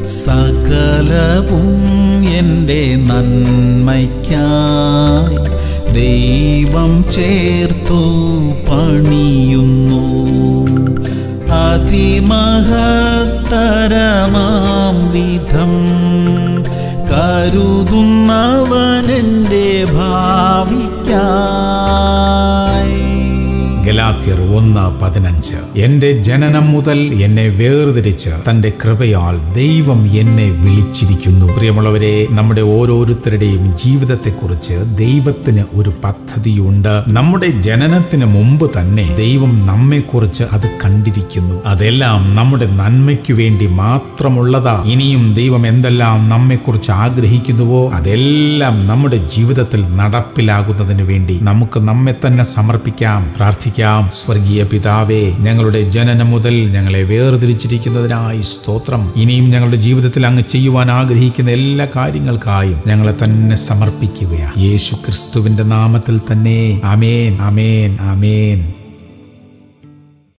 സകലവും എൻ്റെ നന്മയ്ക്കായി ദൈവം ചേർത്തു പണിയുന്നു അതിമഹത്തരമാം വിധം കരുതുന്നവനെൻ്റെ ഭാവിക്കായി ഗലാത്യർ ഒന്ന് പതിനഞ്ച് എന്റെ ജനനം മുതൽ എന്നെ വേർതിരിച്ച് തന്റെ കൃപയാൽ ദൈവം എന്നെ വിളിച്ചിരിക്കുന്നു പ്രിയമുള്ളവരെ നമ്മുടെ ഓരോരുത്തരുടെയും ജീവിതത്തെക്കുറിച്ച് ദൈവത്തിന് ഒരു പദ്ധതിയുണ്ട് നമ്മുടെ ജനനത്തിന് മുമ്പ് തന്നെ ദൈവം നമ്മെക്കുറിച്ച് അത് കണ്ടിരിക്കുന്നു അതെല്ലാം നമ്മുടെ നന്മയ്ക്കു വേണ്ടി മാത്രമുള്ളതാ ഇനിയും ദൈവം എന്തെല്ലാം നമ്മെക്കുറിച്ച് ആഗ്രഹിക്കുന്നുവോ അതെല്ലാം നമ്മുടെ ജീവിതത്തിൽ നടപ്പിലാകുന്നതിന് വേണ്ടി നമുക്ക് നമ്മെ തന്നെ സമർപ്പിക്കാം പ്രാർത്ഥിക്കാം സ്വർഗീയ പിതാവേ ഞങ്ങളുടെ ജനനം മുതൽ ഞങ്ങളെ വേർതിരിച്ചിരിക്കുന്നതിനായി സ്തോത്രം ഇനിയും ഞങ്ങളുടെ ജീവിതത്തിൽ അങ്ങ് ചെയ്യുവാൻ ആഗ്രഹിക്കുന്ന എല്ലാ കാര്യങ്ങൾക്കായും ഞങ്ങളെ തന്നെ സമർപ്പിക്കുകയാണ് യേശു ക്രിസ്തുവിന്റെ നാമത്തിൽ തന്നെ അമേൻ അമേൻ അമേൻ